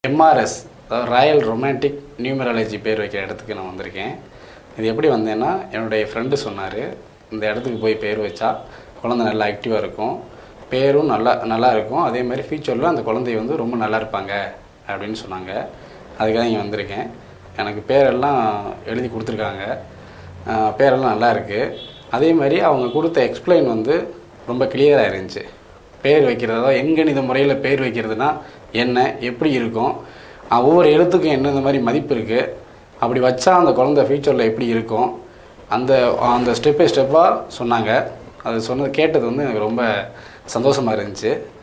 MRS அதாவது Royal romantic numerology பேர் வைக்கிற இடத்துக்கு நான் வந்திருக்கேன் இது எப்படி வந்தேன்னா என்னுடைய ஃப்ரெண்டு சொன்னார் இந்த இடத்துக்கு போய் பேர் வச்சா குழந்தை நல்லா ஆக்டிவாக இருக்கும் பேரும் நல்லா நல்லா இருக்கும் அதே மாதிரி ஃபியூச்சரில் அந்த குழந்தை வந்து ரொம்ப நல்லா இருப்பாங்க அப்படின்னு சொன்னாங்க அதுக்காக இங்கே வந்திருக்கேன் எனக்கு பேரெல்லாம் எழுதி கொடுத்துருக்காங்க ஆஹ் பேரெல்லாம் நல்லா இருக்குது அதே மாதிரி அவங்க கொடுத்த எக்ஸ்பிளைன் வந்து ரொம்ப கிளியராக இருந்துச்சு பேர் வைக்கிறதா எண்கணித முறையில் பேர் வைக்கிறதுனா என்ன எப்படி இருக்கும் ஆஹ் ஒவ்வொரு எழுத்துக்கும் என்ன இந்த மாதிரி மதிப்பு இருக்குது அப்படி வச்சா அந்த குழந்தை ஃப்யூச்சரில் எப்படி இருக்கும் அந்த அந்த ஸ்டெப் பை ஸ்டெப்பாக சொன்னாங்க அது சொன்னது கேட்டது வந்து எனக்கு ரொம்ப சந்தோஷமாக இருந்துச்சு